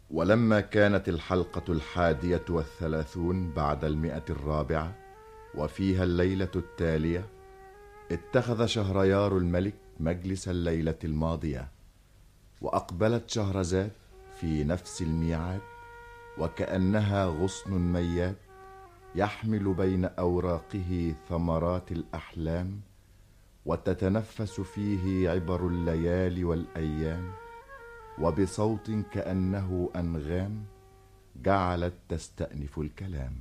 ولما كانت الحلقة الحادية والثلاثون بعد المئة الرابعة وفيها الليلة التالية اتخذ شهريار الملك مجلس الليلة الماضية وأقبلت شهرزاد في نفس الميعاد وكأنها غصن ميات يحمل بين أوراقه ثمرات الأحلام وتتنفس فيه عبر الليالي والأيام وبصوت كأنه أنغام جعلت تستأنف الكلام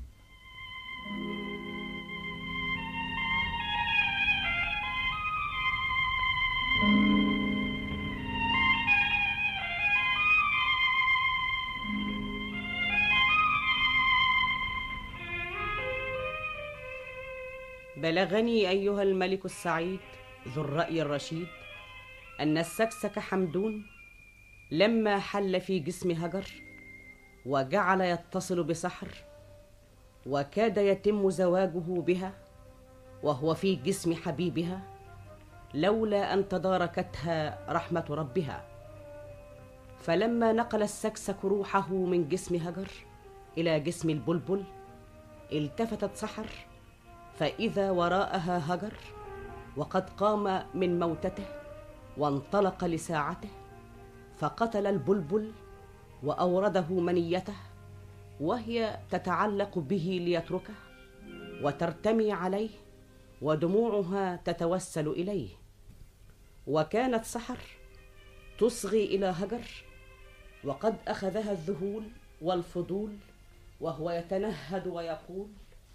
بلغني ايها الملك السعيد ذو الراي الرشيد ان السكسك حمدون لما حل في جسم هجر وجعل يتصل بسحر وكاد يتم زواجه بها وهو في جسم حبيبها لولا ان تداركتها رحمه ربها فلما نقل السكسك روحه من جسم هجر الى جسم البلبل التفتت سحر فاذا وراءها هجر وقد قام من موتته وانطلق لساعته فقتل البلبل واورده منيته وهي تتعلق به ليتركه وترتمي عليه ودموعها تتوسل اليه وكانت سحر تصغي الى هجر وقد اخذها الذهول والفضول وهو يتنهد ويقول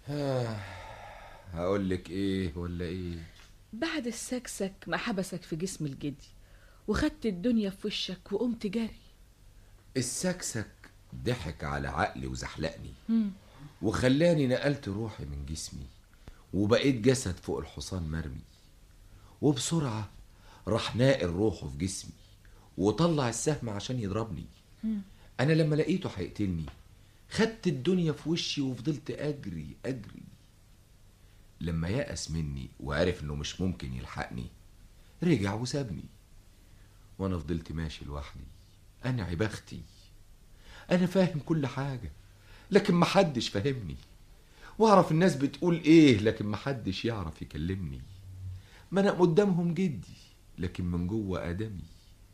هقول لك ايه ولا ايه بعد السكسك ما حبسك في جسم الجدي وخدت الدنيا في وشك وقمت جري السكسك ضحك على عقلي وزحلقني وخلاني نقلت روحي من جسمي وبقيت جسد فوق الحصان مرمي وبسرعة راح ناقل روحه في جسمي وطلع السهم عشان يضربني أنا لما لقيته هيقتلني خدت الدنيا في وشي وفضلت أجري أجري لما يأس مني وعرف إنه مش ممكن يلحقني رجع وسابني وأنا فضلت ماشي لوحدي أنا عبختي أنا فاهم كل حاجة لكن محدش فاهمني واعرف الناس بتقول ايه لكن محدش يعرف يكلمني ما انا قدامهم جدي لكن من جوه ادمي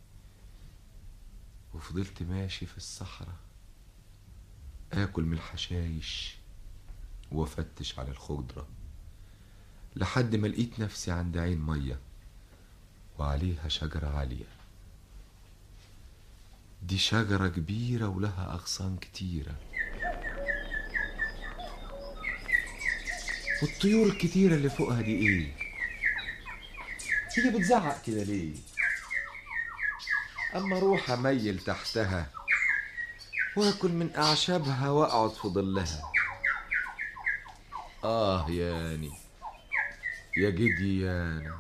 وفضلت ماشي في الصحراء اكل من الحشايش وافتش على الخضره لحد ما لقيت نفسي عند عين ميه وعليها شجره عاليه دي شجره كبيره ولها اغصان كتيره والطيور الكتيرة اللي فوقها دي ايه؟ هي بتزعق كده ليه؟ أما أروح أميل تحتها وآكل من أعشابها وأقعد في ظلها آه ياني يا جدي يانا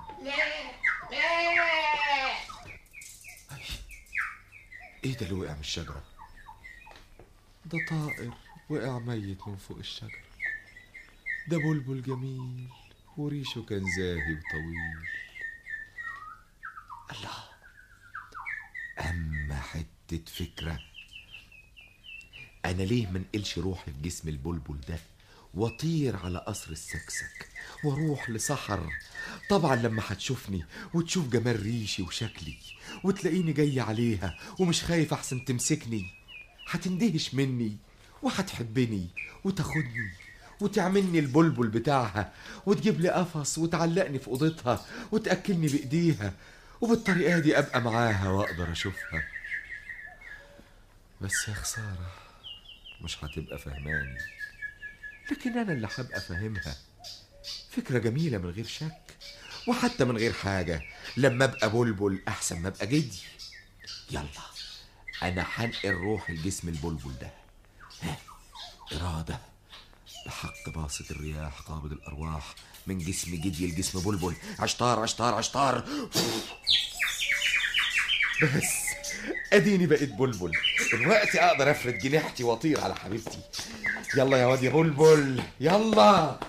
ايه ده اللي وقع من الشجرة؟ ده طائر وقع ميت من فوق الشجرة ده بلبل جميل وريشه كان زاهي وطويل الله أما حتة فكرة أنا ليه منقلش روحي في جسم البلبل ده وأطير على قصر السكسك وأروح لسحر طبعا لما هتشوفني وتشوف جمال ريشي وشكلي وتلاقيني جاي عليها ومش خايف أحسن تمسكني هتندهش مني وهتحبني وتاخدني وتعملني البلبل بتاعها وتجيب لي قفص وتعلقني في اوضتها وتاكلني بايديها وبالطريقه دي ابقى معاها واقدر اشوفها بس يا خساره مش هتبقى فهماني لكن انا اللي هبقى فاهمها فكره جميله من غير شك وحتى من غير حاجه لما ابقى بلبل احسن ما ابقى جدي يلا انا هنقل روح الجسم البلبل ده ها اراده بحق باسط الرياح قابض الأرواح من جسم جدي لجسم بلبل عشتار عشتار عشتار بس اديني بقيت بلبل دلوقتي اقدر افرد جناحتي واطير على حبيبتي يلا يا واد يا بلبل يلا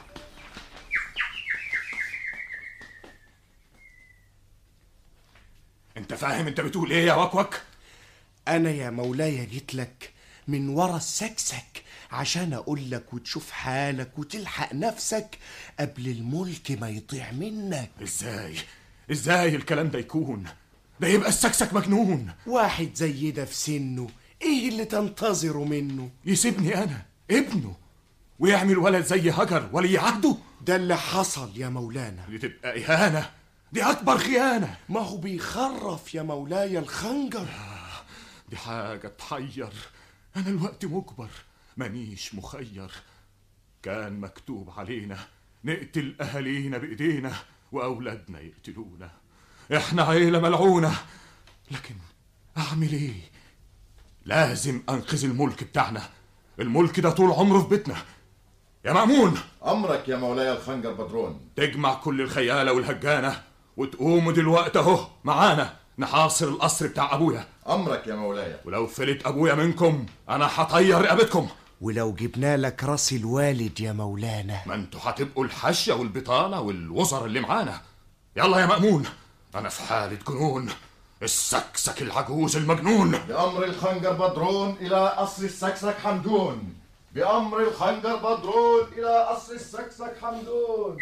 انت فاهم انت بتقول ايه يا وكوك أنا يا مولاي جيت لك من ورا السكسك عشان اقول لك وتشوف حالك وتلحق نفسك قبل الملك ما يضيع منك ازاي ازاي الكلام ده يكون ده يبقى السكسك مجنون واحد زي ده في سنه ايه اللي تنتظره منه يسيبني انا ابنه ويعمل ولد زي هجر ولي عهده ده اللي حصل يا مولانا دي تبقى اهانه دي اكبر خيانه ما هو بيخرف يا مولاي الخنجر دي حاجه تحير انا الوقت مجبر مانيش مخير كان مكتوب علينا نقتل اهالينا بايدينا واولادنا يقتلونا احنا عيله ملعونه لكن اعمل ايه لازم انقذ الملك بتاعنا الملك ده طول عمره في بيتنا يا مأمون أمرك يا مولاي الخنجر بدرون تجمع كل الخيالة والهجانة وتقوموا دلوقتي اهو معانا نحاصر القصر بتاع ابويا أمرك يا مولاي ولو فلت ابويا منكم انا هطير رقبتكم ولو جبنا لك راس الوالد يا مولانا ما انتوا هتبقوا الحشة والبطانة والوزر اللي معانا يلا يا مأمون انا في حالة جنون السكسك العجوز المجنون بأمر الخنجر بدرون إلى قصر السكسك حمدون بأمر الخنجر بدرون إلى قصر السكسك حمدون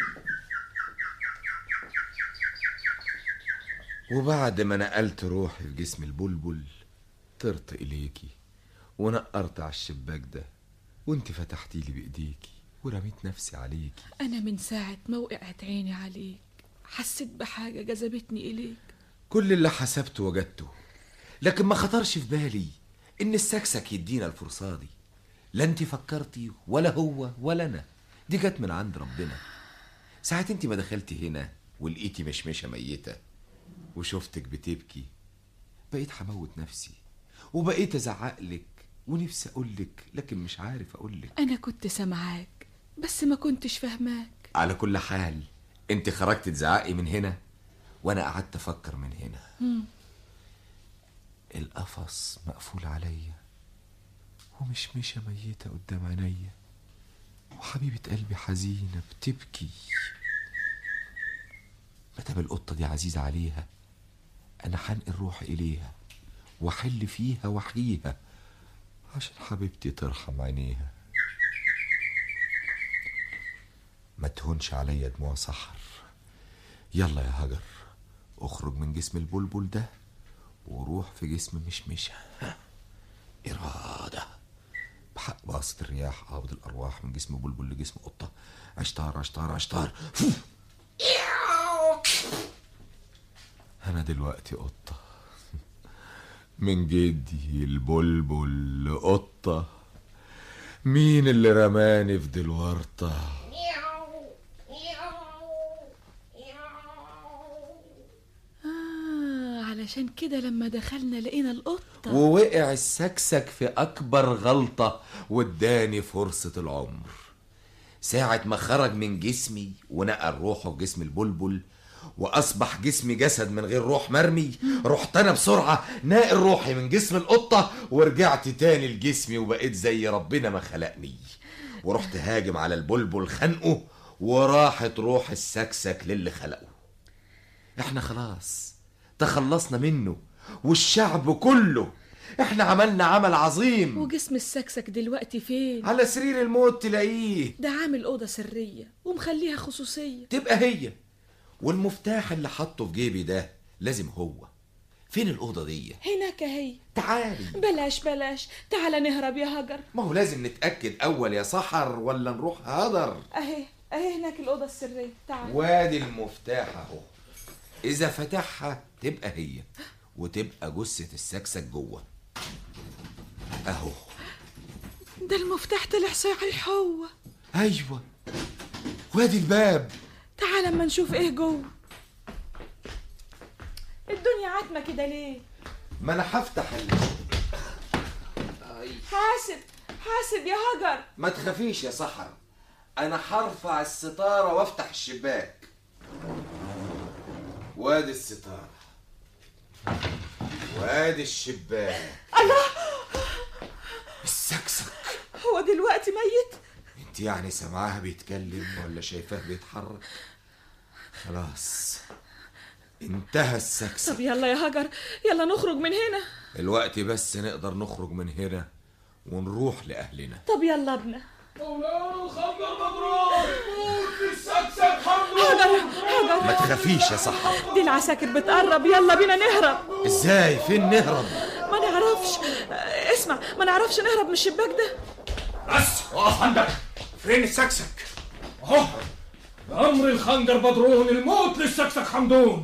وبعد ما نقلت روحي في جسم البلبل طرت إليكي ونقرت على الشباك ده وانت فتحتي لي بإيديكي ورميت نفسي عليكي أنا من ساعة ما وقعت عيني عليك حسيت بحاجة جذبتني إليك كل اللي حسبته وجدته لكن ما خطرش في بالي ان السكسك يدينا الفرصة دي لا انت فكرتي ولا هو ولا انا دي جت من عند ربنا ساعة انت ما دخلتي هنا ولقيتي مشمشة ميتة وشفتك بتبكي بقيت هموت نفسي وبقيت ازعقلك ونفسي اقولك لكن مش عارف اقولك أنا كنت سامعاك بس ما كنتش فاهماك على كل حال انت خرجت تزعقي من هنا وانا قعدت افكر من هنا القفص مقفول عليا ومشمشة ميتة قدام عينيا وحبيبة قلبي حزينة بتبكي مادام القطة دي عزيزة عليها أنا حنقل روحي إليها وأحل فيها وأحييها عشان حبيبتي ترحم عينيها ما تهونش عليا دموع سحر يلا يا هجر اخرج من جسم البلبل ده وروح في جسم مشمشة ها. إرادة بحق باسط الرياح قابض الأرواح من جسم بلبل لجسم قطة عشتار عشتار عشتار أنا دلوقتي قطة من جدي البلبل لقطة مين اللي رماني في دي الورطة آه علشان كده لما دخلنا لقينا القطة ووقع السكسك في أكبر غلطة واداني فرصة العمر ساعة ما خرج من جسمي ونقل روحه في جسم البلبل وأصبح جسمي جسد من غير روح مرمي رحت أنا بسرعة ناقل روحي من جسم القطة ورجعت تاني لجسمي وبقيت زي ربنا ما خلقني ورحت هاجم على البلبل خنقه وراحت روح السكسك للي خلقه احنا خلاص تخلصنا منه والشعب كله احنا عملنا عمل عظيم وجسم السكسك دلوقتي فين على سرير الموت تلاقيه ده عامل أوضة سرية ومخليها خصوصية تبقى هي والمفتاح اللي حاطه في جيبي ده لازم هو فين الأوضة دي هناك هي تعالي بلاش بلاش تعال نهرب يا هجر ما هو لازم نتأكد أول يا سحر ولا نروح هدر اهي اهي هناك الأوضة السرية تعال وادي المفتاح اهو إذا فتحها تبقى هي وتبقى جثة السكسك جوه أهو ده المفتاح طلع صحيح هو أيوة وادي الباب تعال اما نشوف ايه جوه الدنيا عتمة كده ليه ما أنا هفتح ال... حاسب حاسب يا هجر ما تخافيش يا سحر انا هرفع الستارة وافتح الشباك وادي الستارة وادي الشباك الله السكسك هو دلوقتي ميت انت يعني سامعاها بيتكلم ولا شايفاه بيتحرك خلاص انتهى السكسك طب يلا يا هجر يلا نخرج من هنا الوقت بس نقدر نخرج من هنا ونروح لأهلنا طب يلا ابنا مولانا الخنجر مضروب موت السكسك حمدون هاجر هاجر ما تخافيش يا صاحبي دي العساكر بتقرب يلا بينا نهرب ازاي فين نهرب ما نعرفش آه، اسمع ما نعرفش نهرب من الشباك ده بس اقف عندك فين السكسك اهو بأمر الخنجر بدرون الموت للسكسك حمدون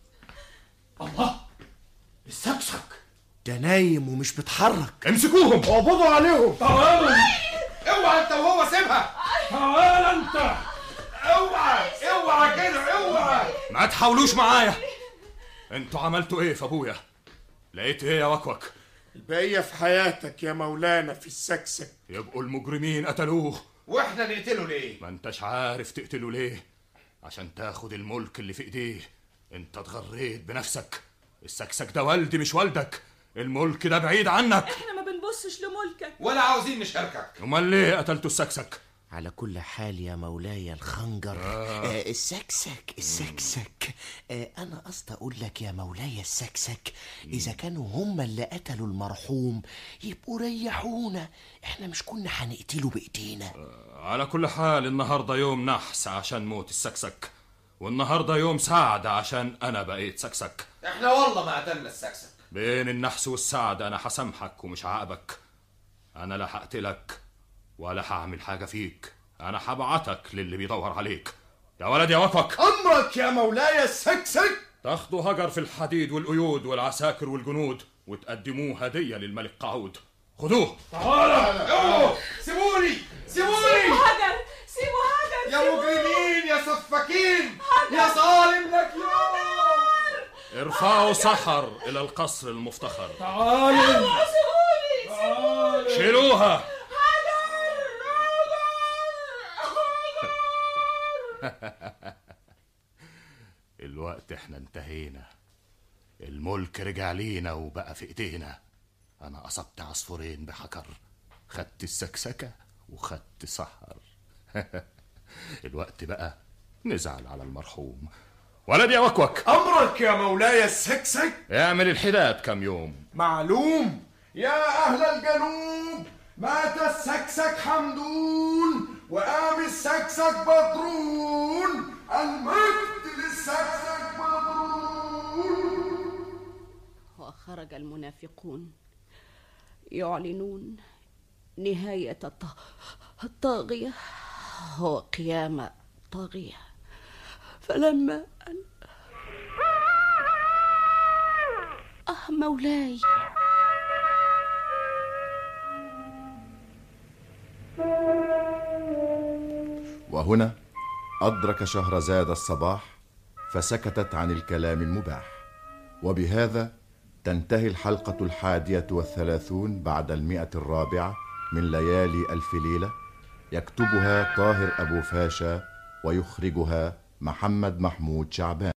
الله السكسك ده نايم ومش بيتحرك امسكوهم اقبضوا عليهم تعالوا اوعى انت وهو سيبها تعال انت اوعى اوعى كده اوعى ما تحاولوش معايا انتوا عملتوا ايه في ابويا لقيت ايه يا وكوك البقية في حياتك يا مولانا في السكسك يبقوا المجرمين قتلوه واحنا نقتله ليه ما انتش عارف تقتله ليه عشان تاخد الملك اللي في ايديه انت اتغريت بنفسك السكسك ده والدي مش والدك الملك ده بعيد عنك احنا ما بنبصش لملكك ولا عاوزين نشاركك امال ليه قتلتوا السكسك على كل حال يا مولاي الخنجر آه. السكسك السكسك آه أنا قصدي أقول لك يا مولاي السكسك إذا كانوا هم اللي قتلوا المرحوم يبقوا ريحونا إحنا مش كنا هنقتله بإيدينا على كل حال النهارده يوم نحس عشان موت السكسك والنهارده يوم سعد عشان انا بقيت سكسك احنا والله ما قتلنا السكسك بين النحس والسعد انا هسامحك ومش هعاقبك انا لا هقتلك ولا هعمل حاجه فيك انا هبعتك للي بيدور عليك يا ولد يا وفك امرك يا مولاي السكسك تاخدوا هجر في الحديد والقيود والعساكر والجنود وتقدموه هديه للملك قعود خدوه سيبوني سيبوني هاجر سيبوا هاجر يا مجرمين يا سفاكين يا ظالم لك يوم ارفعوا سحر الى القصر المفتخر سيبوني شيلوها الوقت احنا انتهينا الملك رجع لينا وبقى في ايدينا انا اصبت عصفورين بحجر خدت السكسكة وخدت سحر الوقت بقى نزعل على المرحوم ولد يا وكوك امرك يا مولاي السكسك اعمل الحداد كم يوم معلوم يا اهل الجنوب مات السكسك حمدون وقام السكسك بدرون المجد للسكسك بدرون وخرج المنافقون يعلنون نهاية الط- الطاغية وقيام طاغية فلما أن... آه مولاي وهنا أدرك شهرزاد الصباح فسكتت عن الكلام المباح وبهذا تنتهي الحلقة الحادية والثلاثون بعد المئة الرابعة من ليالي ألف ليلة يكتبها طاهر أبو فاشا ويخرجها محمد محمود شعبان